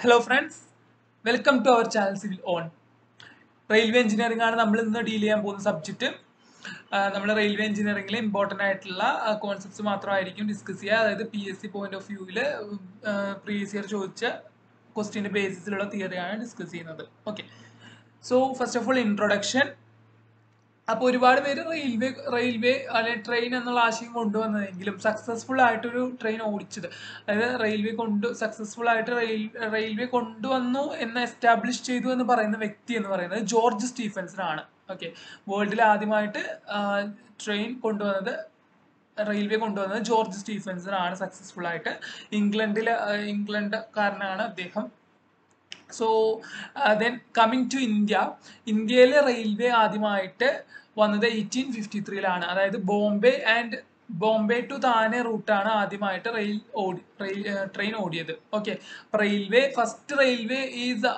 hello friends welcome to our channel civil on railway engineering ആണ് നമ്മൾ ഇന്ന് deal ചെയ്യാൻ പോകുന്ന സബ്ജക്റ്റ് നമ്മൾ റെയിൽവേ എഞ്ചിനീയറിംഗിൽ ഇമ്പോർട്ടൻ്റ് ആയിട്ടുള്ള കോൺസെപ്റ്റ്സ് മാത്രമായിരിക്കും ഡിസ്കസ് ചെയ്യുക അതായത് P S C point of വ്യൂവിൽ പ്രീവിയസ് ഇയർ ചോദിച്ച ക്വസ്റ്റ്യൻ്റെ ബേസിസിലുള്ള തിയറിയാണ് ഡിസ്കസ് ചെയ്യുന്നത് okay so first of all introduction അപ്പോൾ ഒരുപാട് പേര് റെയിൽവേ റെയിൽവേ അല്ലെങ്കിൽ ട്രെയിൻ എന്നുള്ള ആശയം കൊണ്ടുവന്നതെങ്കിലും സക്സസ്ഫുൾ ആയിട്ടൊരു ട്രെയിൻ ഓടിച്ചത് അതായത് റെയിൽവേ കൊണ്ട് സക്സസ്ഫുൾ ആയിട്ട് റെയിൽ റെയിൽവേ കൊണ്ടുവന്നു എന്ന് എസ്റ്റാബ്ലിഷ് ചെയ്തു എന്ന് പറയുന്ന വ്യക്തി എന്ന് പറയുന്നത് ജോർജ് സ്റ്റീഫൻസനാണ് ഓക്കെ വേൾഡിൽ ആദ്യമായിട്ട് ട്രെയിൻ കൊണ്ടുവന്നത് റെയിൽവേ കൊണ്ടുവന്നത് ജോർജ് സ്റ്റീഫൻസൺ ആണ് സക്സസ്ഫുൾ ആയിട്ട് ഇംഗ്ലണ്ടിലെ ഇംഗ്ലണ്ട്കാരനാണ് അദ്ദേഹം so then coming to India ഇന്ത്യയിലെ റെയിൽവേ ആദ്യമായിട്ട് വന്നത് എയ്റ്റീൻ ഫിഫ്റ്റി ത്രീയിലാണ് അതായത് ബോംബെ ആൻഡ് ബോംബെ ടു താനെ റൂട്ടാണ് ആദ്യമായിട്ട് റെയിൽ ഓടി റെയിൽ ട്രെയിൻ ഓടിയത് okay railway first railway is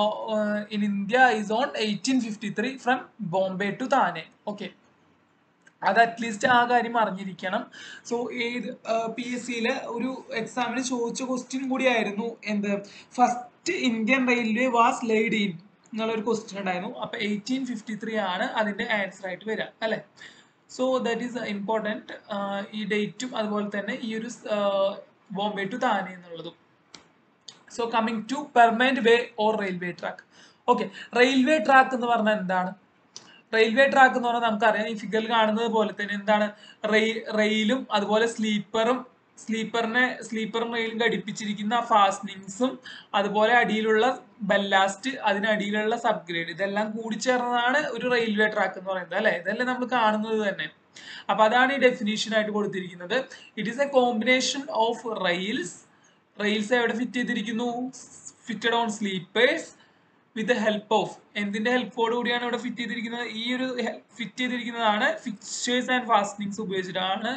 in India is on eighteen fifty three from Bombay to Thane okay അത് അറ്റ്ലീസ്റ്റ് ആ കാര്യം അറിഞ്ഞിരിക്കണം സോ ഏത് പി എസ് സിയിലെ ഒരു എക്സാമിന് ചോദിച്ച ക്വസ്റ്റ്യൻ കൂടിയായിരുന്നു എന്ത് first Indian railway was laid in എന്നുള്ള ഒരു ക്വസ്റ്റ്യൻ ഉണ്ടായിരുന്നു അപ്പൊ എയ്റ്റീൻ ഫിഫ്റ്റി ത്രീ ആണ് അതിന്റെ ആൻസർ ആയിട്ട് വരിക അല്ലെ സോ ദാറ്റ് ഈസ് ഇമ്പോർട്ടൻറ്റ് ഈ ഡേറ്റും അതുപോലെ തന്നെ ഈ ഒരു ബോംബെ ടു താനെ എന്നുള്ളതും so coming to permanent way or railway track okay railway track എന്ന് പറഞ്ഞാൽ എന്താണ് റെയിൽവേ ട്രാക്ക് എന്ന് പറഞ്ഞാൽ നമുക്കറിയാം ഈ ഫിഗറിൽ കാണുന്നത് പോലെ തന്നെ എന്താണ് റെയിൽ റെയിലും അതുപോലെ സ്ലീപ്പറും സ്ലീപ്പറിനെ സ്ലീപ്പറും റെയിലും ഘടിപ്പിച്ചിരിക്കുന്ന ഫാസ്റ്റനിങ്സും അതുപോലെ അടിയിലുള്ള ബെല്ലാസ്റ്റ് അതിനടിയിലുള്ള സബ്ഗ്രേഡ് ഇതെല്ലാം കൂടി ചേർന്നതാണ് ഒരു റെയിൽവേ ട്രാക്ക് എന്ന് പറയുന്നത് അല്ലെ ഇതെല്ലാം നമ്മൾ കാണുന്നത് തന്നെ അപ്പൊ അതാണ് ഈ ഡെഫിനേഷൻ ആയിട്ട് കൊടുത്തിരിക്കുന്നത് it is a combination of rails rails എവിടെ ഫിറ്റ് ചെയ്തിരിക്കുന്നു fitted on sleepers with help of എന്തിന്റെ ഹെൽപ്പോട് കൂടിയാണ് ഇവിടെ ഫിറ്റ് ചെയ്തിരിക്കുന്നത് ഈ ഒരു ഫിറ്റ് ചെയ്തിരിക്കുന്നതാണ് ഫിക്ചേഴ്സ് ആൻഡ് ഫാസ്റ്റനിങ്സ് ഉപയോഗിച്ചിട്ടാണ്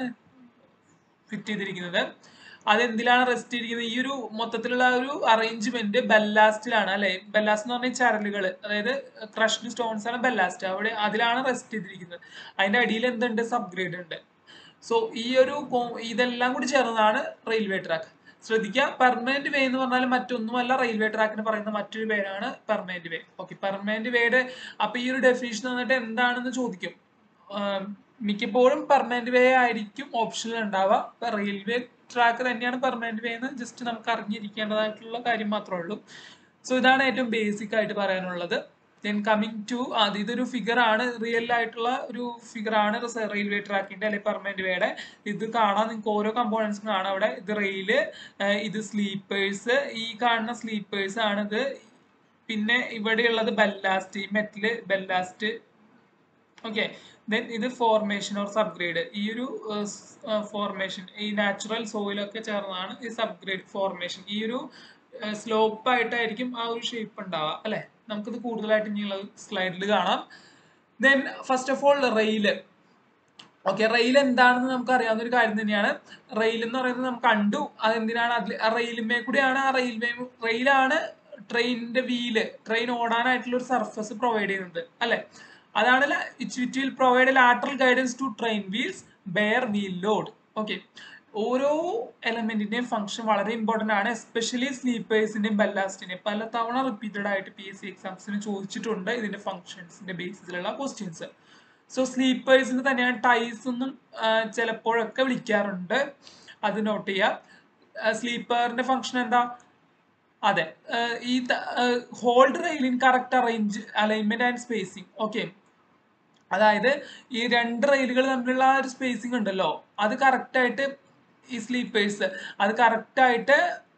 ഫിറ്റ് ചെയ്തിരിക്കുന്നത് അതെന്തിലാണ് റെസ്റ്റ് ചെയ്തിരിക്കുന്നത് ഈ ഒരു മൊത്തത്തിലുള്ള ഒരു അറേഞ്ച്മെന്റ് ബെല്ലാസ്റ്റിലാണ് അല്ലെ ബെല്ലാസ്റ്റ് എന്ന് പറഞ്ഞാൽ ചരലുകൾ അതായത് ക്രഷ്ഡ് സ്റ്റോൺസ് ആണ് ബെല്ലാസ്റ്റ് അവിടെ അതിലാണ് റെസ്റ്റ് ചെയ്തിരിക്കുന്നത് അതിന്റെ അടിയിൽ എന്തുണ്ട് സബ്ഗ്രേഡ് ഉണ്ട് സോ ഈ ഒരു ഇതെല്ലാം കൂടി ചേർന്നതാണ് റെയിൽവേ ട്രാക്ക് ശ്രദ്ധിക്കുക പെർമനന്റ് വേ എന്ന് പറഞ്ഞാൽ മറ്റൊന്നുമല്ല റെയിൽവേ ട്രാക്കിന് പറയുന്ന മറ്റൊരു പേരാണ് പെർമനന്റ് വേ ഓക്കെ പെർമനന്റ് വേയുടെ അപ്പൊ ഈ ഒരു ഡെഫിനേഷൻ വന്നിട്ട് എന്താണെന്ന് ചോദിക്കും മിക്കപ്പോഴും പെർമനന്റ് വേ ആയിരിക്കും ഓപ്ഷനിൽ ഉണ്ടാവുക റെയിൽവേ ട്രാക്ക് തന്നെയാണ് പെർമനന്റ് വേ എന്ന് ജസ്റ്റ് നമുക്ക് അറിഞ്ഞിരിക്കേണ്ടതായിട്ടുള്ള കാര്യം മാത്രമേ ഉള്ളൂ സോ ഇതാണ് ഏറ്റവും ബേസിക് ആയിട്ട് പറയാനുള്ളത് ദെൻ കമ്മിങ് ടു അത് ഇതൊരു ഫിഗർ ആണ് റിയൽ ആയിട്ടുള്ള ഒരു ഫിഗർ ആണ് റെയിൽവേ ട്രാക്കിന്റെ അല്ലെങ്കിൽ പെർമനന്റ് വേയുടെ ഇത് കാണാൻ നിങ്ങൾക്ക് ഓരോ കമ്പോണൻസും കാണാം അവിടെ ഇത് റെയില് ഇത് സ്ലീപ്പേഴ്സ് ഈ കാണുന്ന സ്ലീപ്പേഴ്സ് ആണ് ഇത് പിന്നെ ഇവിടെയുള്ളത് ബെല്ലാസ്റ്റ് ഈ മെറ്റല് ബെല്ലാസ്റ്റ് ഓക്കെ ദെൻ ഇത് ഫോർമേഷൻ ഓർ സബ്ഗ്രേഡ് ഈ ഒരു ഫോർമേഷൻ ഈ നാച്ചുറൽ സോയിലൊക്കെ ചേർന്നാണ് ഈ സബ്ഗ്രേഡ് ഫോർമേഷൻ ഈ ഒരു സ്ലോപ്പ് ആയിട്ടായിരിക്കും ആ ഒരു ഷേപ്പ് ഉണ്ടാവുക അല്ലെ നമുക്കിത് കൂടുതലായിട്ട് ഇനിയുള്ള സ്ലൈഡിൽ കാണാം then first of all rail okay rail എന്താണെന്ന് നമുക്ക് അറിയാവുന്ന ഒരു കാര്യം തന്നെയാണ് റെയിൽ എന്ന് പറയുന്നത് നമുക്ക് കണ്ടു അതെന്തിനാണ് അതിൽ റെയിലുമേ കൂടിയാണ് ആ റെയിൽവേ റെയിലാണ് ട്രെയിനിന്റെ വീല് ട്രെയിൻ ഓടാനായിട്ടുള്ള ഒരു സർഫസ് പ്രൊവൈഡ് ചെയ്യുന്നത് അല്ലെ അതാണ് it it will provide lateral guidance to train wheels bear wheel load okay ഓരോ എലമെന്റിന്റെയും ഫംഗ്ഷൻ വളരെ ഇമ്പോർട്ടന്റ് ആണ് എസ്പെഷ്യലി സ്ലീപ്പേഴ്സിന്റെയും ബെല്ലാസ്റ്റിന്റെയും പല തവണ റിപ്പീറ്റഡ് ആയിട്ട് പി എസ് സി എക്സാംസിന് ചോദിച്ചിട്ടുണ്ട് ഇതിന്റെ ഫംഗ്ഷൻസിന്റെ ബേസിസിലുള്ള ക്വസ്റ്റ്യൻസ് സോ സ്ലീപ്പേഴ്സിന് തന്നെയാണ് ടൈസ് എന്നും ചിലപ്പോഴൊക്കെ വിളിക്കാറുണ്ട് അത് നോട്ട് ചെയ്യുക സ്ലീപ്പറിന്റെ ഫംഗ്ഷൻ എന്താ അതെ ഈ ഹോൾഡ് റെയിലിൻ correct arrange alignment and spacing okay അതായത് ഈ രണ്ട് റെയിലുകൾ തമ്മിലുള്ള ഒരു സ്പേസിങ് ഉണ്ടല്ലോ അത് കറക്റ്റ് ആയിട്ട് ഈ സ്ലീപ്പേഴ്സ് അത് കറക്റ്റ് ആയിട്ട്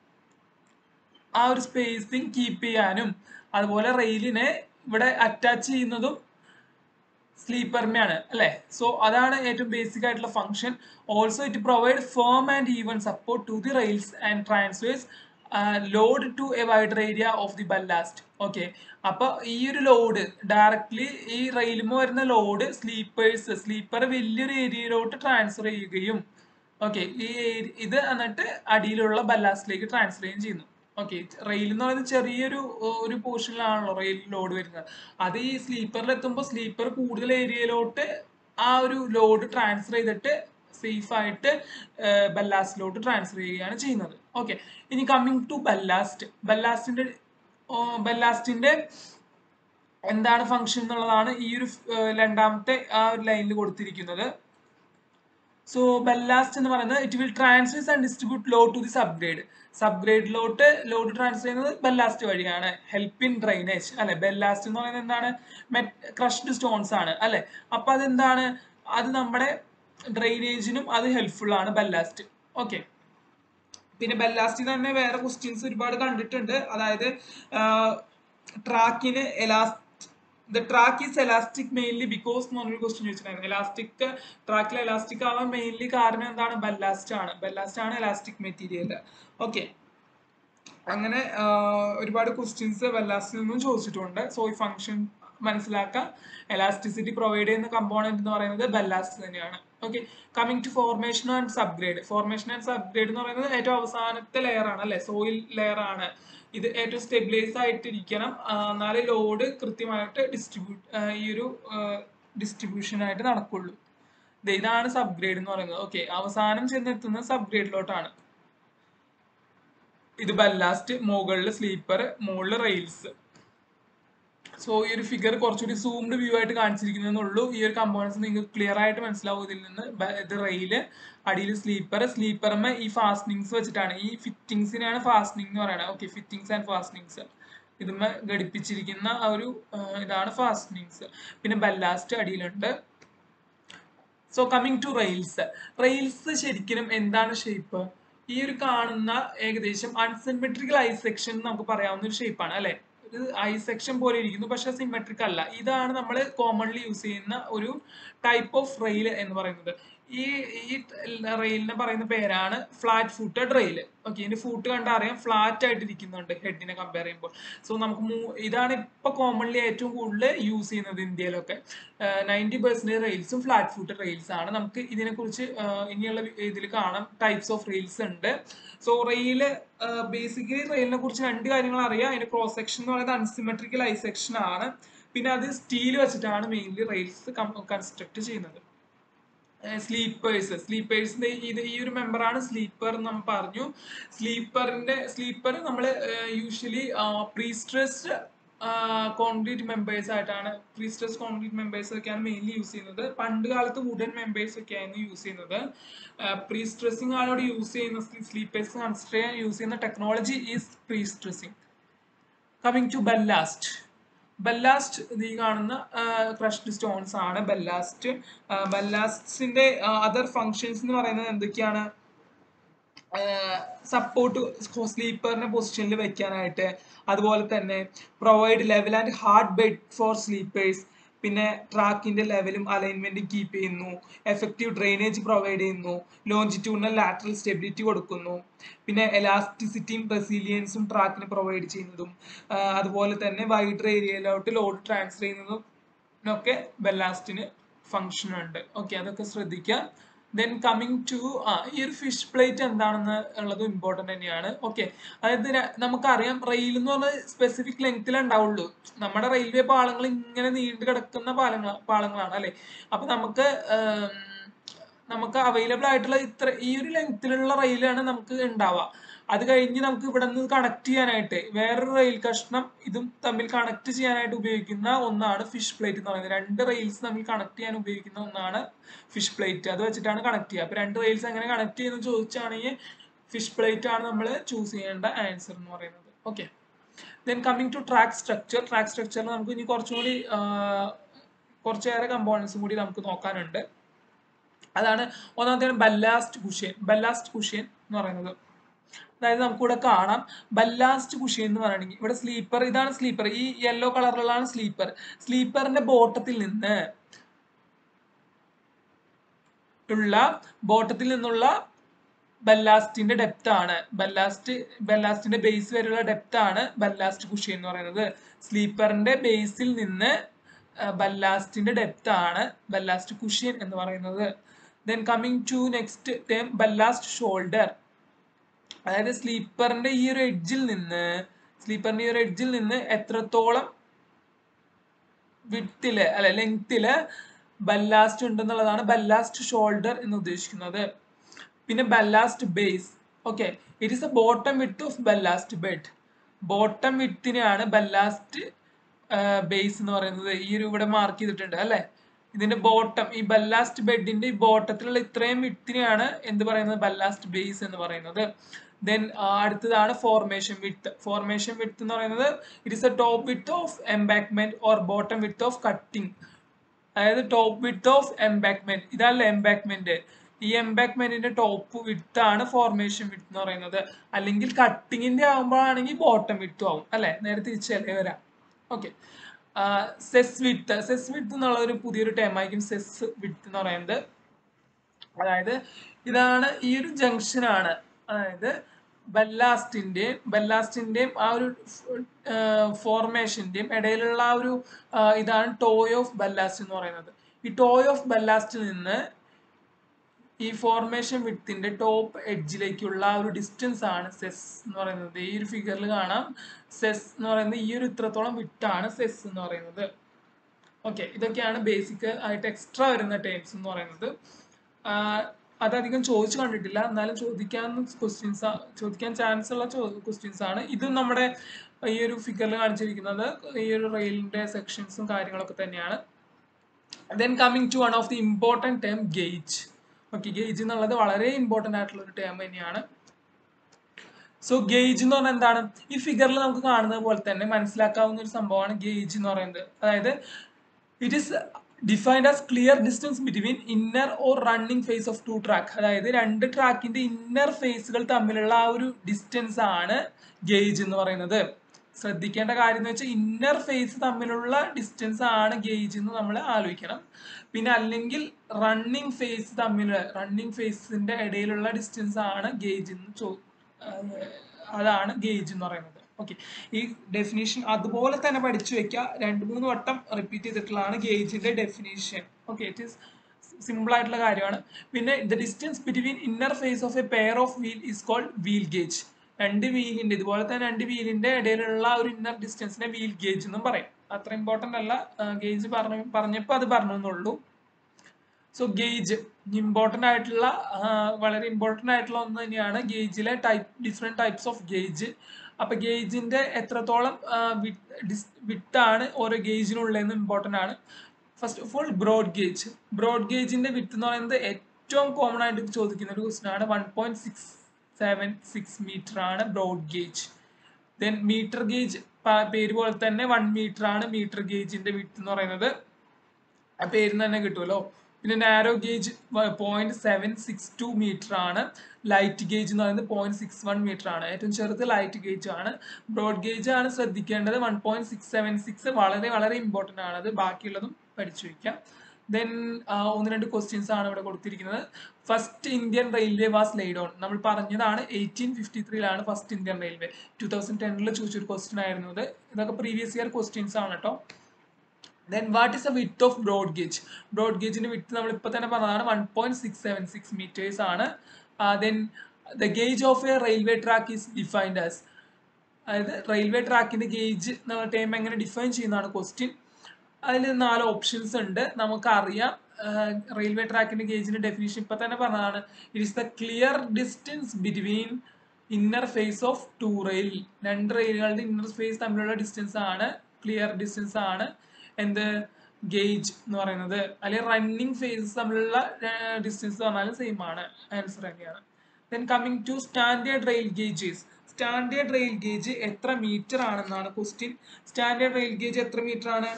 ആ ഒരു സ്പേസിങ് കീപ്പ് ചെയ്യാനും അതുപോലെ റെയിലിനെ ഇവിടെ അറ്റാച്ച് ചെയ്യുന്നതും സ്ലീപ്പറിനെയാണ് അല്ലെ സോ അതാണ് ഏറ്റവും ബേസിക് ആയിട്ടുള്ള function also it provide firm and even support to the rails and transfers load to a wider area of the ballast okay അപ്പൊ ഈ ഒരു ലോഡ് ഡയറക്ട്ലി ഈ റെയിലുമ വരുന്ന ലോഡ് സ്ലീപ്പേഴ്സ് സ്ലീപ്പർ വലിയൊരു ഏരിയയിലോട്ട് ട്രാൻസ്ഫർ ചെയ്യുകയും ഓക്കെ ഈ ഇത് എന്നിട്ട് അടിയിലുള്ള ബല്ലാസ്റ്റിലേക്ക് ട്രാൻസ്ഫർ ചെയ്യുകയും ചെയ്യുന്നു ഓക്കെ റെയിൽ എന്ന് പറയുന്നത് ചെറിയൊരു ഒരു പോർഷനിലാണല്ലോ റെയിൽ ലോഡ് വരുന്നത് അത് ഈ സ്ലീപ്പറിൽ എത്തുമ്പോൾ സ്ലീപ്പർ കൂടുതൽ ഏരിയയിലോട്ട് ആ ഒരു ലോഡ് ട്രാൻസ്ഫർ ചെയ്തിട്ട് സേഫ് ആയിട്ട് ബല്ലാസ്റ്റിലോട്ട് ട്രാൻസ്ഫർ ചെയ്യുകയാണ് ചെയ്യുന്നത് ഓക്കെ ഇനി കമ്മിങ് ടു ബല്ലാസ്റ്റ് ബല്ലാസ്റ്റിന്റെ ബല്ലാസ്റ്റിന്റെ എന്താണ് ഫംഗ്ഷൻ എന്നുള്ളതാണ് ഈ ഒരു രണ്ടാമത്തെ ആ ഒരു ലൈനിൽ കൊടുത്തിരിക്കുന്നത് സോ ബെല്ലാസ്റ്റ് എന്ന് പറയുന്നത് it will transfers and distribute load to the subgrade സബ്ഗ്രേഡിലോട്ട് ലോഡ് ട്രാൻസ്ഫർ ചെയ്യുന്നത് ബെല്ലാസ്റ്റ് വഴിയാണ് ഹെൽപ്പ് ഇൻ ഡ്രൈനേജ് അല്ലെ ബെല്ലാസ്റ്റ് എന്ന് പറയുന്നത് എന്താണ് ക്രഷ്ഡ് സ്റ്റോൺസ് ആണ് അല്ലെ അപ്പൊ അതെന്താണ് അത് നമ്മുടെ ഡ്രൈനേജിനും അത് ഹെൽപ്ഫുൾ ആണ് ബെല്ലാസ്റ്റ് ഓക്കെ പിന്നെ ബെല്ലാസ്റ്റിൽ തന്നെ വേറെ ക്വസ്റ്റ്യൻസ് ഒരുപാട് കണ്ടിട്ടുണ്ട് അതായത് ട്രാക്കിന് എലാസ്റ്റ് the track is elastic mainly because എന്ന് പറഞ്ഞൊരു ക്വസ്റ്റ്യൻ ചോദിച്ചിട്ടുണ്ടായിരുന്നു എലാസ്റ്റിക് ട്രാക്കിൽ എലാസ്റ്റിക് ആവാൻ മെയിൻലി കാരണം എന്താണ് ബെല്ലാസ്റ്റ് ആണ് ബെല്ലാസ്റ്റ് ആണ് എലാസ്റ്റിക് മെറ്റീരിയൽ ഓക്കെ അങ്ങനെ ഒരുപാട് ക്വസ്റ്റ്യൻസ് ബെല്ലാസ്റ്റിൽ നിന്നും ചോദിച്ചിട്ടുണ്ട് സോ ഈ ഫംഗ്ഷൻ മനസ്സിലാക്കാം എലാസ്റ്റിസിറ്റി പ്രൊവൈഡ് ചെയ്യുന്ന കമ്പോണന്റ് എന്ന് പറയുന്നത് ബെല്ലാസ്റ്റ് തന്നെയാണ് okay coming to formation and subgrade formation and subgrade എന്ന് പറയുന്നത് ഏറ്റവും അവസാനത്തെ ലെയർ ആണ് അല്ലെ സോയിൽ ലെയർ ആണ് ഇത് ഏറ്റവും സ്റ്റെബിലൈസ് ആയിട്ടിരിക്കണം എന്നാലേ ലോഡ് കൃത്യമായിട്ട് ഡിസ്ട്രിബ്യൂട്ട് ഈ ഒരു ഡിസ്ട്രിബ്യൂഷൻ ആയിട്ട് നടക്കുള്ളൂ ഇതാണ് സബ്ഗ്രേഡ് എന്ന് പറയുന്നത് ഓക്കെ അവസാനം ചെന്നെത്തുന്നത് സബ്ഗ്രേഡിലോട്ടാണ് ഇത് ബല്ലാസ്റ്റ് മുകളിൽ സ്ലീപ്പർ മുകളിൽ റെയിൽസ് സോ ഈ ഒരു ഫിഗർ കുറച്ചുകൂടി സൂംഡ് വ്യൂ ആയിട്ട് കാണിച്ചിരിക്കുന്നതെന്നുള്ളൂ ഈ ഒരു കമ്പോണൻസ് നിങ്ങൾക്ക് ക്ലിയർ ആയിട്ട് മനസ്സിലാവും ഇതിൽ നിന്ന് ഇത് റെയില് അടിയിൽ സ്ലീപ്പർ സ്ലീപ്പറിന് ഈ ഫാസ്റ്റനിങ്സ് വെച്ചിട്ടാണ് ഈ ഫിറ്റിങ്സിനാണ് ഫാസ്റ്റനിങ് എന്ന് പറയുന്നത് ഓക്കെ ഫിറ്റിങ്സ് ആൻഡ് ഫാസ്റ്റനിങ്സ് ഇതുമ്മ ഘടിപ്പിച്ചിരിക്കുന്ന ആ ഒരു ഇതാണ് ഫാസ്റ്റനിങ്സ് പിന്നെ ബല്ലാസ്റ്റ് അടിയിലുണ്ട് so coming to rails rails ശരിക്കും എന്താണ് ഷേപ്പ് ഈ ഒരു കാണുന്ന ഏകദേശം അൺസിമെട്രിക്കൽ ഐ സെക്ഷൻ നമുക്ക് പറയാവുന്ന ഒരു ഷേപ്പാണ് അല്ലെ ഇത് ഐ സെക്ഷൻ പോലെ ഇരിക്കുന്നു പക്ഷെ സിമെട്രിക് അല്ല ഇതാണ് നമ്മൾ കോമൺലി യൂസ് ചെയ്യുന്ന ഒരു ടൈപ്പ് ഓഫ് റെയിൽ എന്ന് പറയുന്നത് ഈ ഈ റെയിലിനെ പറയുന്ന പേരാണ് ഫ്ലാറ്റ് ഫൂട്ടഡ് റെയിൽ ഓക്കെ ഇതിന്റെ ഫൂട്ട് കണ്ടാൽ അറിയാം ഫ്ലാറ്റ് ആയിട്ട് ഇരിക്കുന്നുണ്ട് ഹെഡിനെ കമ്പയർ ചെയ്യുമ്പോൾ സോ നമുക്ക് ഇതാണ് ഇപ്പൊ കോമൺലി ഏറ്റവും കൂടുതൽ യൂസ് ചെയ്യുന്നത് ഇന്ത്യയിലൊക്കെ നയൻറ്റി പെർസെന്റേജ് റെയിൽസും ഫ്ലാറ്റ് ഫൂട്ടഡ് റെയിൽസ് ആണ് നമുക്ക് ഇതിനെക്കുറിച്ച് ഇനിയുള്ള ഇതിൽ കാണാം ടൈപ്സ് ഓഫ് റെയിൽസ് ഉണ്ട് സോ റെയിൽ ബേസിക്കലി റെയിലിനെ കുറിച്ച് രണ്ട് കാര്യങ്ങൾ അറിയാം അതിന്റെ ക്രോസ് സെക്ഷൻ എന്ന് പറയുന്നത് അൺസിമെട്രിക്കൽ ഐ സെക്ഷൻ ആണ് പിന്നെ അത് സ്റ്റീൽ വെച്ചിട്ടാണ് മെയിൻലി റെയിൽസ് കൺസ്ട്രക്ട് ചെയ്യുന്നത് സ്ലീപ്പേഴ്സ് സ്ലീപ്പേഴ്സിന്റെ ഇത് ഈ ഒരു മെമ്പറാണ് സ്ലീപ്പർ നമ്മൾ പറഞ്ഞു സ്ലീപ്പറിന്റെ സ്ലീപ്പർ നമ്മൾ യൂഷ്വലി പ്രീസ്ട്രസ്ഡ് കോൺക്രീറ്റ് മെമ്പേഴ്സ് ആയിട്ടാണ് പ്രീസ്ട്രസ് കോൺക്രീറ്റ് മെമ്പേഴ്സ് ഒക്കെയാണ് മെയിൻലി യൂസ് ചെയ്യുന്നത് പണ്ട് കാലത്ത് വുഡൻ മെമ്പേഴ്സ് ഒക്കെയായിരുന്നു യൂസ് ചെയ്യുന്നത് പ്രീസ്ട്രസിങ് ആളോട് യൂസ് ചെയ്യുന്ന സ്ലീപ്പേഴ്സ് കൺസിഡർ ചെയ്യാൻ യൂസ് ചെയ്യുന്ന technology is prestressing coming to ballast ballast ഈ കാണുന്ന ക്രഷ്ഡ് സ്റ്റോൺസ് ആണ് ബെല്ലാസ്റ്റ് ബെല്ലാസ്റ്റിന്റെ അതർ ഫങ്ഷൻസ് എന്ന് പറയുന്നത് എന്തൊക്കെയാണ് സപ്പോർട്ട് സ്ലീപ്പറിനെ പൊസിഷനിൽ വെക്കാനായിട്ട് അതുപോലെ തന്നെ provide level and hard bed for sleepers പിന്നെ ട്രാക്കിന്റെ ലെവലും അലൈൻമെന്റും കീപ്പ് ചെയ്യുന്നു എഫക്റ്റീവ് ഡ്രെയിനേജ് പ്രൊവൈഡ് ചെയ്യുന്നു ലോഞ്ചിറ്റ്യൂണൽ ലാറ്ററൽ സ്റ്റെബിലിറ്റി കൊടുക്കുന്നു പിന്നെ എലാസ്റ്റിസിറ്റിയും റെസീലിയൻസും ട്രാക്കിന് പ്രൊവൈഡ് ചെയ്യുന്നതും അതുപോലെ തന്നെ വൈഡർ ഏരിയയിലോട്ട് ലോഡ് ട്രാൻസ്ഫർ ചെയ്യുന്നതും ഒക്കെ ബെല്ലാസ്റ്റിന് ഫങ്ഷൻ ഉണ്ട് ഓക്കെ അതൊക്കെ ശ്രദ്ധിക്കുക ദെൻ കമ്മിങ് ടു ആ ഈ ഒരു ഫിഷ് പ്ലേറ്റ് എന്താണെന്ന് ഉള്ളത് ഇമ്പോർട്ടൻ്റ് തന്നെയാണ് ഓക്കെ അതായത് നമുക്കറിയാം റെയിൽ എന്ന് പറഞ്ഞാൽ സ്പെസിഫിക് ലെങ്ത്തിലേ ഉണ്ടാവുള്ളൂ നമ്മുടെ റെയിൽവേ പാളങ്ങൾ ഇങ്ങനെ നീണ്ടു കിടക്കുന്ന പാലങ്ങൾ പാളങ്ങളാണ് അല്ലെ അപ്പൊ നമുക്ക് നമുക്ക് അവൈലബിൾ ആയിട്ടുള്ള ഇത്ര ഈ ഒരു ലെങ്ത്തിലുള്ള റെയിലാണ് നമുക്ക് ഉണ്ടാവുക അത് കഴിഞ്ഞ് നമുക്ക് ഇവിടെ നിന്ന് കണക്ട് ചെയ്യാനായിട്ട് വേറൊരു റെയിൽ കഷ്ണം ഇതും തമ്മിൽ കണക്ട് ചെയ്യാനായിട്ട് ഉപയോഗിക്കുന്ന ഒന്നാണ് ഫിഷ് പ്ലേറ്റ് എന്ന് പറയുന്നത് രണ്ട് റെയിൽസ് തമ്മിൽ കണക്ട് ചെയ്യാൻ ഉപയോഗിക്കുന്ന ഒന്നാണ് ഫിഷ് പ്ലേറ്റ് അത് വെച്ചിട്ടാണ് കണക്ട് ചെയ്യുക അപ്പൊ രണ്ട് റെയിൽസ് എങ്ങനെ കണക്ട് ചെയ്യുന്നത് ചോദിച്ചാണെങ്കിൽ ഫിഷ് പ്ലേറ്റ് ആണ് നമ്മൾ ചൂസ് ചെയ്യേണ്ട ആൻസർ എന്ന് പറയുന്നത് okay then coming to track structure track സ്ട്രക്ചറിൽ നമുക്ക് ഇനി കുറച്ചും കൂടി കുറച്ചേറെ കമ്പോണൻസും കൂടി നമുക്ക് നോക്കാനുണ്ട് അതാണ് ഒന്നാമത്തെ ബല്ലാസ്റ്റ് കുഷ്യൻ ബല്ലാസ്റ്റ് കുഷ്യൻ എന്ന് പറയുന്നത് അതായത് നമുക്കിവിടെ കാണാം ബല്ലാസ്റ്റ് കുഷ്യൻ എന്ന് പറയുകയാണെങ്കിൽ ഇവിടെ സ്ലീപ്പർ ഇതാണ് സ്ലീപ്പർ ഈ യെല്ലോ കളറിലുള്ളതാണ് സ്ലീപ്പർ സ്ലീപ്പറിന്റെ ബോട്ടത്തിൽ നിന്ന് ഉള്ള ബോട്ടത്തിൽ നിന്നുള്ള ബല്ലാസ്റ്റിന്റെ ഡെപ്ത് ആണ് ബല്ലാസ്റ്റ് ബല്ലാസ്റ്റിന്റെ ബേസ് വരെയുള്ള ഡെപ്ത് ആണ് ബല്ലാസ്റ്റ് കുഷ്യൻ എന്ന് പറയുന്നത് സ്ലീപ്പറിന്റെ ബേസിൽ നിന്ന് ബല്ലാസ്റ്റിന്റെ ഡെപ്ത് ആണ് ബല്ലാസ്റ്റ് കുഷ്യൻ എന്ന് പറയുന്നത് then coming to next term ballast shoulder അതായത് സ്ലീപ്പറിന്റെ ഈ ഒരു എഡ്ജിൽ നിന്ന് സ്ലീപ്പറിന്റെ ഈ ഒരു എഡ്ജിൽ നിന്ന് എത്രത്തോളം വിട്ടില് അല്ലെ ലെങ്തില് ബല്ലാസ്റ്റ് ഉണ്ടെന്നുള്ളതാണ് ബല്ലാസ്റ്റ് ഷോൾഡർ എന്ന് ഉദ്ദേശിക്കുന്നത് പിന്നെ ballast base okay it is a bottom width of ballast bed bottom വിത്തിനെയാണ് ബല്ലാസ്റ്റ് ബേസ് എന്ന് പറയുന്നത് ഈ ഒരു ഇവിടെ മാർക്ക് ചെയ്തിട്ടുണ്ട് അല്ലെ ഇതിന്റെ ബോട്ടം ഈ ബല്ലാസ്റ്റ് ബെഡിന്റെ ഈ ബോട്ടത്തിലുള്ള ഇത്രയും വിത്തിനെയാണ് എന്ത് പറയുന്നത് ബല്ലാസ്റ്റ് ബേസ് എന്ന് പറയുന്നത് ദെൻ അടുത്തതാണ് ഫോർമേഷൻ വിത്ത് ഫോർമേഷൻ വിത്ത് എന്ന് പറയുന്നത് it is a top width of embankment or bottom width of cutting അതായത് ടോപ്പ് വിത്ത് ഓഫ് എംബാക്മെന്റ് ഇതല്ല എംബാക്മെന്റ് ഈ എംബാക്മെന്റിന്റെ ടോപ്പ് വിത്ത് ആണ് ഫോർമേഷൻ വിത്ത് എന്ന് പറയുന്നത് അല്ലെങ്കിൽ കട്ടിങ്ങിന്റെ ആകുമ്പോഴാണെങ്കിൽ ബോട്ടം വിത്തും ആവും അല്ലെ നേരെ തിരിച്ചല്ലേ വരാം okay cess width cess width എന്നുള്ള ഒരു പുതിയൊരു ടേം ആയിരിക്കും സെസ് വിത്ത് എന്ന് പറയുന്നത് അതായത് ഇതാണ് ഈ ഒരു ജംഗ്ഷൻ ആണ് അതായത് ബല്ലാസ്റ്റിന്റെയും ബല്ലാസ്റ്റിന്റെയും ആ ഒരു ഫോർമേഷന്റെയും ഇടയിലുള്ള ആ ഒരു ആ, ഇതാണ് ടോയ് ഓഫ് ബല്ലാസ്റ്റ് എന്ന് പറയുന്നത് ഈ ടോയ് ഓഫ് ബല്ലാസ്റ്റിൽ നിന്ന് ഈ ഫോർമേഷൻ വിത്തിന്റെ ടോപ്പ് എഡ്ജിലേക്കുള്ള ആ ഒരു ഡിസ്റ്റൻസ് ആണ് സെസ് എന്ന് പറയുന്നത് ഈ ഒരു ഫിഗറിൽ കാണാം സെസ് എന്ന് പറയുന്നത് ഈ ഒരു ഇത്രത്തോളം വിട്ടാണ് സെസ് എന്ന് പറയുന്നത് ഓക്കെ ഇതൊക്കെയാണ് ബേസിക് ആയിട്ട് എക്സ്ട്രാ വരുന്ന ടേംസ് എന്ന് പറയുന്നത് ആഹ് അതധികം ചോദിച്ചു കണ്ടിട്ടില്ല എന്നാലും ചോദിക്കാവുന്ന ക്വസ്റ്റ്യൻസ് ചോദിക്കാൻ ചാൻസ് ഉള്ള ക്വസ്റ്റ്യൻസ് ആണ് ഇതും നമ്മുടെ ഈ ഒരു ഫിഗറിൽ കാണിച്ചിരിക്കുന്നത് ഈ ഒരു റെയിലിന്റെ സെക്ഷൻസും കാര്യങ്ങളൊക്കെ തന്നെയാണ് then coming to one of the important term gauge okay gauge എന്നുള്ളത് വളരെ ഇമ്പോർട്ടൻ്റ് ആയിട്ടുള്ള ഒരു ടേം തന്നെയാണ് സോ ഗേജ് എന്ന് പറഞ്ഞാൽ എന്താണ് ഈ ഫിഗറിൽ നമുക്ക് കാണുന്നത് പോലെ തന്നെ മനസ്സിലാക്കാവുന്ന ഒരു സംഭവമാണ് ഗേജ് എന്ന് പറയുന്നത് അതായത് it is defined as clear distance between inner or running face of two track അതായത് രണ്ട് ട്രാക്കിന്റെ ഇന്നർ ഫേസുകൾ തമ്മിലുള്ള ആ ഒരു ഡിസ്റ്റൻസ് ആണ് ഗേജ് എന്ന് പറയുന്നത് ശ്രദ്ധിക്കേണ്ട കാര്യം എന്ന് വെച്ചാൽ ഇന്നർ ഫേസ് തമ്മിലുള്ള ഡിസ്റ്റൻസ് ആണ് ഗേജ് എന്ന് നമ്മൾ ആലോചിക്കണം പിന്നെ അല്ലെങ്കിൽ റണ്ണിങ് ഫേസ് തമ്മിൽ റണ്ണിങ് ഫേസിന്റെ ഇടയിലുള്ള ഡിസ്റ്റൻസ് ആണ് ഗേജ് എന്ന് ചോ ആഹ് അതാണ് ഗേജ് എന്ന് പറയുന്നത് ഓക്കെ ഈ ഡെഫിനേഷൻ അതുപോലെ തന്നെ പഠിച്ചു വെക്കുക രണ്ട് മൂന്ന് വട്ടം റിപ്പീറ്റ് ചെയ്തിട്ടുള്ളതാണ് ഗേജിന്റെ definition okay it is simple ആയിട്ടുള്ള കാര്യമാണ് പിന്നെ the distance between inner face of a pair of wheel is called wheel gauge രണ്ട് വീലിന്റെ ഇതുപോലെ തന്നെ രണ്ട് വീലിന്റെ ഇടയിലുള്ള ആ ഒരു ഇന്നർ ഡിസ്റ്റൻസിനെ വീൽ ഗേജ് എന്നും പറയും അത്ര ഇമ്പോർട്ടന്റ് അല്ല ഗേജ് പറഞ്ഞു പറഞ്ഞപ്പോൾ അത് പറഞ്ഞു എന്നുള്ളൂ സോ ഗേജ് ഇമ്പോർട്ടൻ്റ് ആയിട്ടുള്ള ആ, വളരെ ഇമ്പോർട്ടൻ്റ് ആയിട്ടുള്ള ഒന്ന് തന്നെയാണ് ഗേജിലെ type different types of gauge അപ്പൊ ഗേജിന്റെ എത്രത്തോളം വിട്ടാണ് ഓരോ ഗേജിനുള്ളതെന്ന് ഇമ്പോർട്ടൻ്റ് ആണ് first of all broad gauge broad ഗേജിന്റെ വിത്ത് എന്ന് പറയുന്നത് ഏറ്റവും കോമൺ ആയിട്ട് ചോദിക്കുന്ന ഒരു ക്വസ്റ്റൻ ആണ് one point six seven six metre ആണ് broad gauge then metre gauge പേര് പോലെ തന്നെ വൺ മീറ്റർ ആണ് മീറ്റർ ഗേജിന്റെ വിത്ത് എന്ന് പറയുന്നത് ആ പേരിൽ തന്നെ കിട്ടുമല്ലോ പിന്നെ narrow gauge point seven six two metre ആണ് ലൈറ്റ് ഗേജ് എന്ന് പറയുന്നത് പോയിന്റ് സിക്സ് വൺ മീറ്റർ ആണ് ഏറ്റവും ചെറുത് ലൈറ്റ് ഗേജ് ആണ് ബ്രോഡ് ഗേജ് ആണ് ശ്രദ്ധിക്കേണ്ടത് one point six seven six വളരെ വളരെ ഇമ്പോർട്ടൻ്റ് ആണ് അത് ബാക്കിയുള്ളതും പഠിച്ചു വയ്ക്കാം ദെൻ ഒന്ന് രണ്ട് ക്വസ്റ്റ്യൻസ് ആണ് ഇവിടെ കൊടുത്തിരിക്കുന്നത് first Indian railway was laid on നമ്മൾ പറഞ്ഞതാണ് എയ്റ്റീൻ ഫിഫ്റ്റി ത്രീയിലാണ് first Indian railway two thousand ടെന്നിൽ ചോദിച്ചൊരു ക്വസ്റ്റ്യൻ ആയിരുന്നു ഇത് ഇതൊക്കെ പ്രീവിയസ് ഇയർ ക്വസ്റ്റ്യൻസ് ആണ് കേട്ടോ then what is a width of broad gauge broad ഗേജിന്റെ വിത്ത് നമ്മൾ ഇപ്പൊ തന്നെ പറഞ്ഞതാണ് one point six seven six metres ആണ് then the gauge of a railway track is defined as അതായത് റെയിൽവേ ട്രാക്കിന്റെ ഗേജ് നമ്മൾ ടൈം എങ്ങനെ ഡിഫൈൻ ചെയ്യുന്നതാണ് ക്വസ്റ്റ്യൻ അതിൽ നാല് ഓപ്ഷൻസ് ഉണ്ട് നമുക്കറിയാം റെയിൽവേ ട്രാക്കിന്റെ ഗേജിന്റെ ഡെഫിനിഷൻ ഇപ്പൊ തന്നെ പറഞ്ഞതാണ് it is the clear distance between inner face of two rail രണ്ട് റെയിലുകളുടെ ഇന്നർ ഫേസ് തമ്മിലുള്ള ഡിസ്റ്റൻസ് ആണ് ക്ലിയർ ഡിസ്റ്റൻസ് ആണ് എന്ത് ഗേജ് എന്ന് പറയുന്നത് അല്ലെങ്കിൽ റണ്ണിങ് ഫേസസ് തമ്മിലുള്ള ഡിസ്റ്റൻസ് പറഞ്ഞാലും സെയിം ആണ് ആൻസർ തന്നെയാണ് then coming to standard rail gauges standard rail gauge എത്ര മീറ്റർ ആണെന്നാണ് ക്വസ്റ്റ്യൻ സ്റ്റാൻഡേർഡ് റെയിൽ ഗേജ് എത്ര മീറ്റർ ആണ്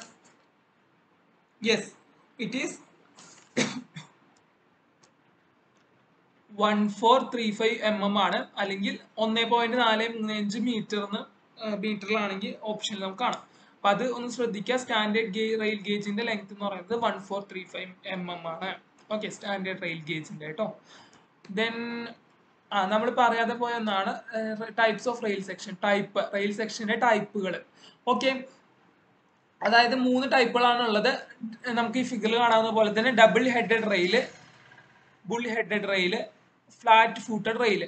yes it is one four three five M M ആണ് അല്ലെങ്കിൽ ഒന്നേ പോയിന്റ് നാല് മൂന്ന് അഞ്ച് മീറ്ററിന് മീറ്ററിലാണെങ്കിൽ ഓപ്ഷനിൽ നമുക്ക് കാണാം അപ്പൊ അത് ഒന്ന് ശ്രദ്ധിക്കുക സ്റ്റാൻഡേർഡ് ഗേ റെയിൽ ഗേജിന്റെ ലെങ്ത് എന്ന് പറയുന്നത് one four three five M M ആണ് ഓക്കെ സ്റ്റാൻഡേർഡ് റെയിൽ ഗേജിന്റെ കേട്ടോ ദെൻ ആ നമ്മൾ പറയാതെ പോയ ഒന്നാണ് types of rail section type rail സെക്ഷന്റെ ടൈപ്പുകൾ ഓക്കെ അതായത് മൂന്ന് ടൈപ്പുകളാണ് ഉള്ളത് നമുക്ക് ഈ ഫിഗറിൽ കാണാവുന്ന പോലെ തന്നെ double headed rail bull headed rail flat footed rail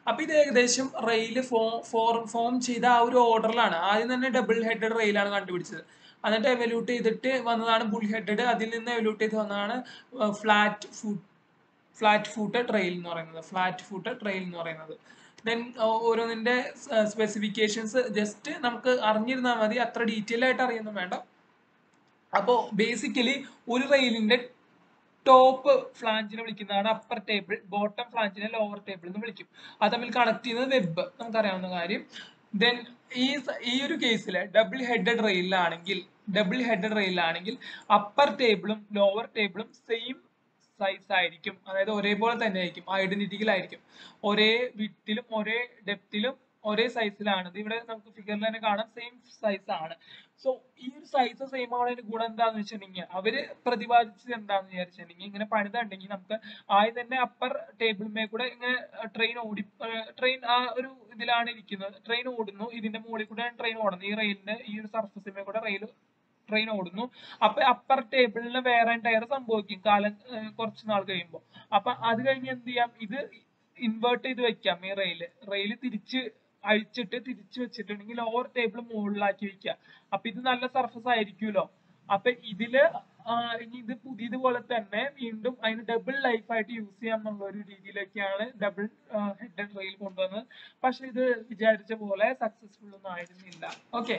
അപ്പൊ ഇത് ഏകദേശം റെയിൽ ഫോം ഫോം ചെയ്ത ആ ഒരു ഓർഡറിലാണ് ആദ്യം തന്നെ ഡബിൾ ഹെഡഡ് റെയിലാണ് കണ്ടുപിടിച്ചത് എന്നിട്ട് എവല്യൂട്ട് ചെയ്തിട്ട് വന്നതാണ് ബുൾ ഹെഡഡ് അതിൽ നിന്ന് എവല്യൂട്ട് ചെയ്ത് വന്നതാണ് flat foot flat footed rail എന്ന് പറയുന്നത് ഫ്ലാറ്റ് ഫൂട്ടഡ് ട്രെയിൽ എന്ന് പറയുന്നത് ദെൻ ഓരോന്നിന്റെ സ്പെസിഫിക്കേഷൻസ് ജസ്റ്റ് നമുക്ക് അറിഞ്ഞിരുന്നാൽ മതി അത്ര ഡീറ്റെയിൽ ആയിട്ട് അറിയൊന്നും വേണ്ട അപ്പോൾ ബേസിക്കലി ഒരു റെയിലിന്റെ ടോപ്പ് ഫ്ലാഞ്ചിനെ വിളിക്കുന്നതാണ് അപ്പർ ടേബിൾ ബോട്ടം ഫ്ലാഞ്ചിനെ ലോവർ ടേബിൾ എന്ന് വിളിക്കും അത് തമ്മിൽ കണക്ട് ചെയ്യുന്നത് വെബ് നമുക്കറിയാവുന്ന കാര്യം ദെൻ ഈ ഈ ഒരു കേസിൽ ഡബിൾ ഹെഡഡ് റെയിലാണെങ്കിൽ ഡബിൾ ഹെഡഡ് റെയിലാണെങ്കിൽ അപ്പർ ടേബിളും ലോവർ ടേബിളും സെയിം സൈസ് ആയിരിക്കും അതായത് ഒരേപോലെ തന്നെ ആയിരിക്കും ഐഡന്റിറ്റിക്കൽ ആയിരിക്കും ഒരേ വിട്ടിലും ഒരേ ഡെപ്തിലും ഒരേ സൈസിലാണ് ഇത് ഇവിടെ നമുക്ക് ഫിഗറിൽ തന്നെ കാണാം സെയിം സൈസ് ആണ് സോ ഈ ഒരു സൈസ് സെയിം ആവുന്നതിന് ഗുണം എന്താന്ന് വെച്ചിട്ടുണ്ടെങ്കിൽ അവര് പ്രതിപാദിച്ചത് എന്താന്ന് വിചാരിച്ചിട്ടുണ്ടെങ്കിൽ ഇങ്ങനെ പണിതുണ്ടെങ്കിൽ നമുക്ക് ആദ്യം തന്നെ അപ്പർ ടേബിളിമേ കൂടെ ഇങ്ങനെ ട്രെയിൻ ഓടി ട്രെയിൻ ആ ഒരു ഇതിലാണ് ഇരിക്കുന്നത് ട്രെയിൻ ഓടുന്നു ഇതിന്റെ മുകളിൽ കൂടെ ട്രെയിൻ ഓടുന്നു ഈ റെയിലിന്റെ ഈ ഒരു സർഫസിമേ കൂടെ റെയിൽ ട്രെയിൻ ഓടുന്നു അപ്പൊ അപ്പർ ടേബിളിന് വേറെ ടയർ സംഭവിക്കും കാലം കുറച്ച് നാൾ കഴിയുമ്പോൾ അപ്പൊ അത് കഴിഞ്ഞ് എന്ത് ചെയ്യാം ഇത് ഇൻവേർട്ട് ചെയ്ത് വെക്കാം ഈ റെയില് റെയില് തിരിച്ച് അഴിച്ചിട്ട് തിരിച്ചു വെച്ചിട്ടുണ്ടെങ്കിൽ ലോവർ ടേബിൾ മുകളിലാക്കി വെക്കുക അപ്പൊ ഇത് നല്ല സർഫസ് ആയിരിക്കുമല്ലോ അപ്പൊ ഇതില് ഇനി ഇത് പുതിയതുപോലെ തന്നെ വീണ്ടും അതിന് ഡബിൾ ലൈഫ് ആയിട്ട് യൂസ് ചെയ്യാം എന്നുള്ള ഒരു രീതിയിലേക്കാണ് ഡബിൾ ഹെഡഡ് റെയിൽ കൊണ്ടുവന്നത് പക്ഷെ ഇത് വിചാരിച്ച പോലെ സക്സസ്ഫുൾ ഒന്നും ആയിരുന്നില്ല okay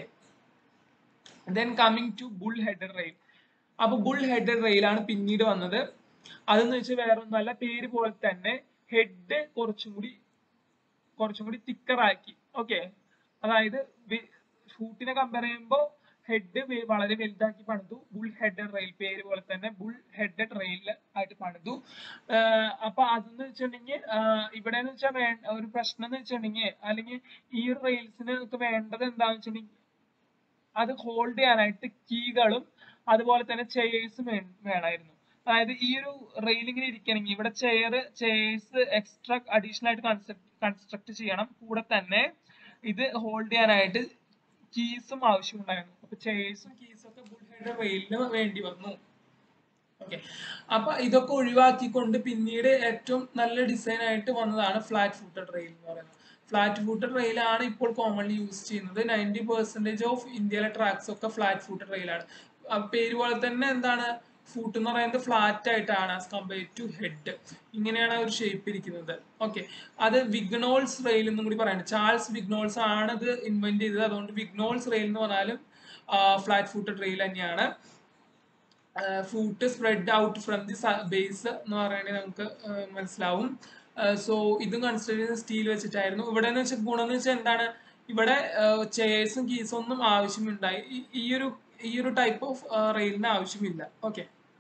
then coming to bull headed rail അപ്പൊ ബുൾ ഹെഡഡ് റെയിലാണ് പിന്നീട് വന്നത് അതെന്ന് വെച്ചാൽ വേറെ ഒന്നുമല്ല പേര് പോലെ തന്നെ ഹെഡ് കുറച്ചും കൂടി കുറച്ചും കൂടി തിക്കർ ആക്കി ഓക്കെ അതായത് ഷൂട്ടിനെ കമ്പയർ ചെയ്യുമ്പോൾ ഹെഡ് വളരെ വലുതാക്കി പണിതു ബുൾ ഹെഡഡ് റെയിൽ പേര് പോലെ തന്നെ ബുൾ ഹെഡഡ് റെയിൽ ആയിട്ട് പണിതു അപ്പൊ അതെന്ന് വെച്ചിട്ടുണ്ടെങ്കിൽ ഇവിടെ എന്ന് വെച്ചാൽ ഒരു പ്രശ്നം എന്ന് വെച്ചിട്ടുണ്ടെങ്കിൽ അല്ലെങ്കിൽ ഈ ഒരു റെയിൽസിന് നമുക്ക് വേണ്ടത് എന്താണെന്ന് വെച്ചിട്ടുണ്ടെങ്കിൽ അത് ഹോൾഡ് ചെയ്യാനായിട്ട് കീകളും അതുപോലെ തന്നെ ചെയേഴ്സും വേണമായിരുന്നു അതായത് ഈ ഒരു റെയിൽ ഇങ്ങനെ ഇരിക്കണമെങ്കിൽ ഇവിടെ ചെയർ ചെയേഴ്സ് എക്സ്ട്രാ അഡീഷണൽ ആയിട്ട് കൺസ്ട്രക്ട് ചെയ്യണം കൂടെ തന്നെ ഇത് ഹോൾഡ് ചെയ്യാനായിട്ട് കീസും ആവശ്യമുണ്ടായിരുന്നു അപ്പൊ ചെയേഴ്സും കീസും ഒക്കെ ബുൾ ഹെഡ് റെയിലിന് വേണ്ടി വന്നു ഓക്കെ അപ്പൊ ഇതൊക്കെ ഒഴിവാക്കിക്കൊണ്ട് പിന്നീട് ഏറ്റവും നല്ല ഡിസൈൻ ആയിട്ട് വന്നതാണ് ഫ്ലാറ്റ് ഫൂട്ടഡ് റെയിൽ എന്ന് പറയുന്നത് ഫ്ലാറ്റ് ഫൂട്ടഡ് റെയിലാണ് ഇപ്പോൾ കോമൺലി യൂസ് ചെയ്യുന്നത് നയൻറ്റി പെർസെന്റേജ് ഓഫ് ഇന്ത്യയിലെ ട്രാക്സ് ഒക്കെ ഫ്ലാറ്റ് ഫൂട്ടഡ് റെയിലാണ് പേര് പോലെ തന്നെ എന്താണ് ഫൂട്ട് എന്ന് പറയുന്നത് ഫ്ലാറ്റ് ആയിട്ടാണ് ആസ് കമ്പയർ ടു ഹെഡ് ഇങ്ങനെയാണ് ഒരു ഷേപ്പ് ഇരിക്കുന്നത് ഓക്കെ അത് വിഗ്നോൾസ് റെയിൽ എന്നും കൂടി പറയുന്നത് ചാൾസ് വിഗ്നോൾസ് ആണ് ഇത് ഇൻവെന്റ് ചെയ്തത് അതുകൊണ്ട് വിഗ്നോൾസ് റെയിൽ എന്ന് പറഞ്ഞാലും ഫ്ലാറ്റ് ഫൂട്ടഡ് റെയിൽ തന്നെയാണ് foot spread out from the base എന്ന് പറയുന്നത് നമുക്ക് മനസ്സിലാവും സോ ഇതും കൺസിഡർ ചെയ്ത് സ്റ്റീൽ വെച്ചിട്ടായിരുന്നു ഇവിടെ എന്ന് വെച്ചാൽ ഗുണം എന്ന് വെച്ചാൽ എന്താണ് ഇവിടെ ചെയേഴ്സും കീസും ഒന്നും ആവശ്യമുണ്ടായി ഈ ഒരു ഈ ഒരു ടൈപ്പ് ഓഫ് റെയിലിന് ആവശ്യമില്ല ഓക്കെ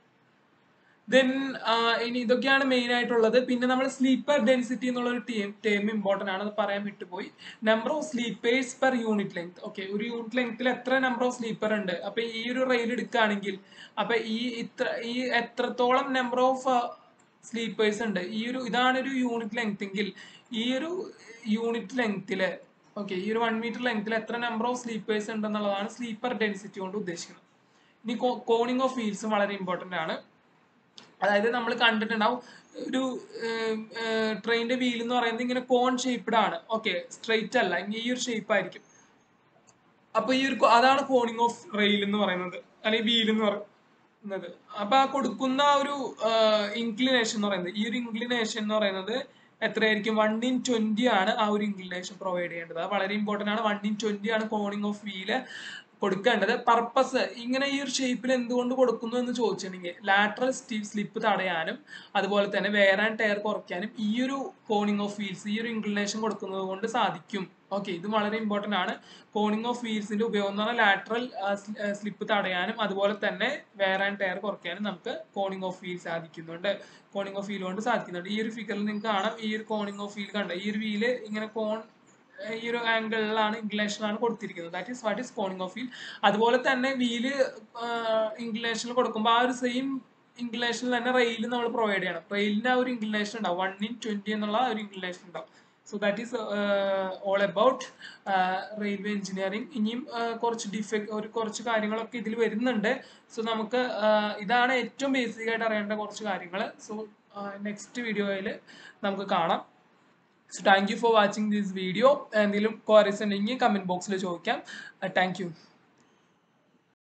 ദെൻ ഇനി ഇതൊക്കെയാണ് മെയിൻ ആയിട്ടുള്ളത് പിന്നെ നമ്മൾ സ്ലീപ്പർ ഡെൻസിറ്റി എന്നുള്ള ഒരു ടീം ടേം ഇമ്പോർട്ടൻ്റ് ആണ് അത് പറയാൻ വിട്ടുപോയി number of sleepers per unit length okay ഒരു യൂണിറ്റ് ലെങ്ത്തിൽ എത്ര നമ്പർ ഓഫ് സ്ലീപ്പർ ഉണ്ട് അപ്പൊ ഈ ഒരു റെയിൽ എടുക്കുകയാണെങ്കിൽ അപ്പൊ ഈ ഇത്ര ഈ എത്രത്തോളം നമ്പർ ഓഫ് സ്ലീപ്പേഴ്സ് ഉണ്ട് ഈ ഒരു ഇതാണ് ഒരു യൂണിറ്റ് ലെങ്ത് എങ്കിൽ ഈ ഒരു യൂണിറ്റ് ലെങ്ത്തില് ഓക്കെ ഈ ഒരു വൺ മീറ്റർ ലെങ്ത്തിൽ എത്ര നമ്പർ ഓഫ് സ്ലീപ്പേഴ്സ് ഉണ്ടെന്നുള്ളതാണ് സ്ലീപ്പർ ഡെൻസിറ്റി കൊണ്ട് ഉദ്ദേശിക്കുന്നത് ഇനി കോണിംഗ് ഓഫ് വീൽസും വളരെ ഇമ്പോർട്ടൻ്റ് ആണ് അതായത് നമ്മൾ കണ്ടിട്ടുണ്ടാവും ഒരു ട്രെയിനിന്റെ വീൽ എന്ന് പറയുന്നത് ഇങ്ങനെ കോൺ ഷേപ്പ്ഡ് ആണ് ഓക്കെ സ്ട്രെയിറ്റ് അല്ല ഈ ഒരു ഷേപ്പ് ആയിരിക്കും അപ്പൊ ഈ ഒരു അതാണ് കോണിംഗ് ഓഫ് റെയിൽ എന്ന് പറയുന്നത് അല്ലെങ്കിൽ വീൽ എന്ന് പറയുന്നത് അപ്പൊ ആ കൊടുക്കുന്ന ഒരു ഇൻക്ലിനേഷൻ എന്ന് പറയുന്നത് ഈ ഒരു ഇൻക്ലിനേഷൻ എന്ന് പറയുന്നത് എത്രയായിരിക്കും വൺ ഇൻ ട്വന്റി ആണ് ആ ഒരു ഇൻക്ലിനേഷൻ പ്രൊവൈഡ് ചെയ്യേണ്ടത് അത് വളരെ ഇമ്പോർട്ടൻ്റ് ആണ് വൺ ഇൻ ട്വന്റി ആണ് കോണിംഗ് ഓഫ് വീല് കൊടുക്കേണ്ടത് പർപ്പസ് ഇങ്ങനെ ഈ ഒരു ഷേപ്പിൽ എന്തുകൊണ്ട് കൊടുക്കുന്നു എന്ന് ചോദിച്ചിട്ടുണ്ടെങ്കിൽ ലാറ്ററൽ സ്റ്റീവ് സ്ലിപ്പ് തടയാനും അതുപോലെ തന്നെ വെയർ ആൻഡ് ടയർ കുറയ്ക്കാനും ഈ ഒരു കോണിംഗ് ഓഫ് വീൽസ് ഈ ഒരു ഇൻക്ലിനേഷൻ കൊടുക്കുന്നത് കൊണ്ട് സാധിക്കും ഓക്കെ ഇത് വളരെ ഇമ്പോർട്ടൻ്റ് ആണ് കോണിംഗ് ഓഫ് വീൽസിന്റെ ഉപയോഗം എന്ന് പറഞ്ഞാൽ ലാറ്ററൽ സ്ലിപ്പ് തടയാനും അതുപോലെ തന്നെ വെയർ ആൻഡ് ടയർ കുറയ്ക്കാനും നമുക്ക് കോണിംഗ് ഓഫ് വീൽ സാധിക്കുന്നുണ്ട് കോണിംഗ് ഓഫ് വീൽ കൊണ്ട് സാധിക്കുന്നുണ്ട് ഈ ഒരു ഫിഗറിൽ നിങ്ങൾക്ക് കാണാം ഈ ഒരു കോണിംഗ് ഓഫ് വീൽ കണ്ട ഈ ഒരു വീല് ഇങ്ങനെ കോൺ ഈ ഒരു ആംഗിളിലാണ് ഇംഗ്ലീഷിലാണ് കൊടുത്തിരിക്കുന്നത് that is what is coning of wheel അതുപോലെ തന്നെ വീല് ഇംഗ്ലീഷിൽ കൊടുക്കുമ്പോൾ ആ ഒരു സെയിം ഇംഗ്ലീഷിൽ തന്നെ റെയിൽ നമ്മൾ പ്രൊവൈഡ് ചെയ്യണം റെയിലിന് ആ ഒരു ഇംഗ്ലീഷ് ഉണ്ടാവും വൺ ഇൻ ട്വന്റി എന്നുള്ള ഒരു ഇംഗ്ലീഷ് ഉണ്ടാവും so that is all about railway engineering ഇനിയും കുറച്ച് ഡിഫക്ട് ഒരു കുറച്ച് കാര്യങ്ങളൊക്കെ ഇതിൽ വരുന്നുണ്ട് സോ നമുക്ക് ഇതാണ് ഏറ്റവും ബേസിക് ആയിട്ട് അറിയേണ്ട കുറച്ച് കാര്യങ്ങൾ സോ നെക്സ്റ്റ് വീഡിയോയിൽ നമുക്ക് കാണാം so thank you for watching this video എന്തെങ്കിലും ക്വയറീസ് ഉണ്ടെങ്കിൽ കമൻറ്റ് ബോക്സിൽ ചോദിക്കാം താങ്ക് യു